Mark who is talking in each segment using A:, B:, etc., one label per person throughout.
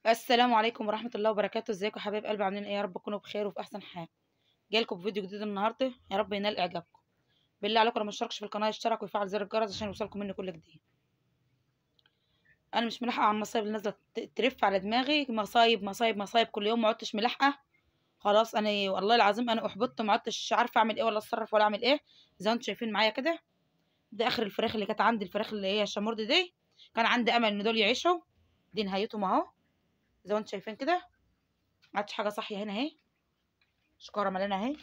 A: السلام عليكم ورحمة الله وبركاته ازيكم يا حبايب قلبي عاملين ايه يا رب تكونوا بخير وفي احسن حال جايلكم بفيديو جديد النهارده يا رب ينال اعجابكم بالله عليكم لو مشتركش في القناه اشترك ويفعل زر الجرس عشان يوصلكم مني كل جديد انا مش ملاحقه على المصايب اللي نازله ت- ترف على دماغي مصايب مصايب مصايب كل يوم ما عدتش ملاحقه خلاص انا والله العظيم انا احبطت ما عدتش عارفه اعمل ايه ولا اتصرف ولا اعمل ايه زي ما انتم شايفين معايا كده ده اخر الفراخ اللي كانت عندي الفراخ اللي هي الشمورد دي كان عندي امل ان دول يعيشوا دي نهايتهم اهو زي ما انتم شايفين كده ما عادش حاجه صاحيه هنا اهي شكاره مليانه اهي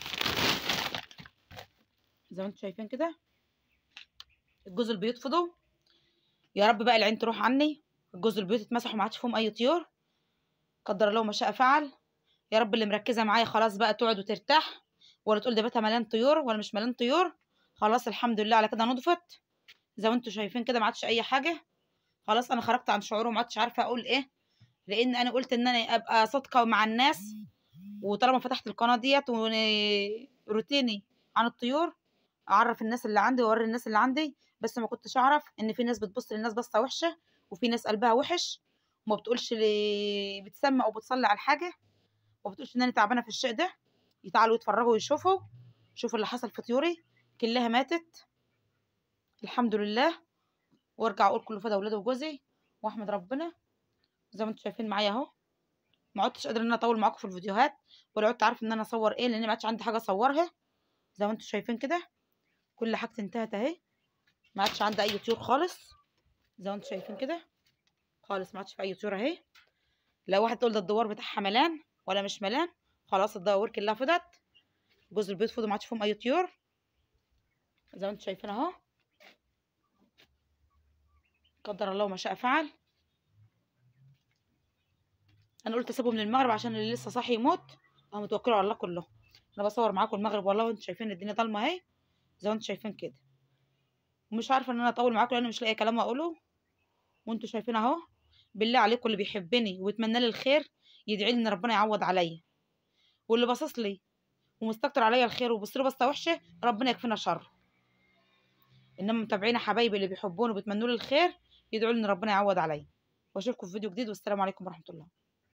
A: زي ما انتم شايفين كده الجوز اللي بيتفضوا يا رب بقى العين تروح عني الجوز اللي البيوت اتمسحوا ما عادش فيهم اي طيور قدر الله ما شاء فعل يا رب اللي مركزه معايا خلاص بقى تقعد وترتاح ولا تقول ده بيتها مليان طيور ولا مش مليان طيور خلاص الحمد لله على كده نضفت زي ما انتم شايفين كده ما عادش اي حاجه خلاص انا خرجت عن شعور وما عادش عارفه اقول ايه لان انا قلت ان انا ابقى صادقه مع الناس وطالما فتحت القناه ديت وروتيني عن الطيور اعرف الناس اللي عندي واوري الناس اللي عندي بس ما كنتش اعرف ان في ناس بتبص للناس بصه وحشه وفي ناس قلبها وحش وما بتقولش لي بتسمع او بتصلي على الحاجه وما بتقولش ان انا تعبانه في الشيء ده يتعالوا يتفرجوا ويشوفوا شوفوا اللي حصل في طيوري كلها ماتت الحمد لله وارجع اقول كله فدا ولادي وجوزي واحمد ربنا زي ما انتم شايفين معايا اهو ما عدتش قادره ان انا اطول معاكم في الفيديوهات ولا عدت عارفه ان انا اصور ايه لان ما عادش عندي حاجه اصورها زي ما انتم شايفين كده كل حاجتي انتهت اهي ما عادش عندي اي طيور خالص زي ما انتم شايفين كده خالص ما عادش في اي طيور اهي لو واحد تقول ده الدوار بتاعها ملان ولا مش ملان خلاص الدوار كلها فضت جزء البيض فضوا ما عادش فيهم اي طيور زي ما انتم شايفين اهو قدر الله ما شاء فعل انا قلت اسيبه من المغرب عشان اللي لسه صاحي يموت اهو متوكلوا على الله كله انا بصور معاكم المغرب والله وانتم شايفين الدنيا ضلمه اهي زي ما انتم شايفين كده ومش عارفه ان انا اطول معاكم لان مش لاقي كلام اقوله وانتم شايفين اهو بالله عليكم اللي بيحبني ويتمنى لي الخير يدعي لي ان ربنا يعوض عليا واللي باصص لي ومستكتر عليا الخير وبص لي بصه وحشه ربنا يكفينا شر انما متابعينا حبايبي اللي بيحبوني وبيتمنوا لي الخير يدعوا لي ان ربنا يعوض عليا واشوفكم في فيديو جديد والسلام عليكم ورحمه الله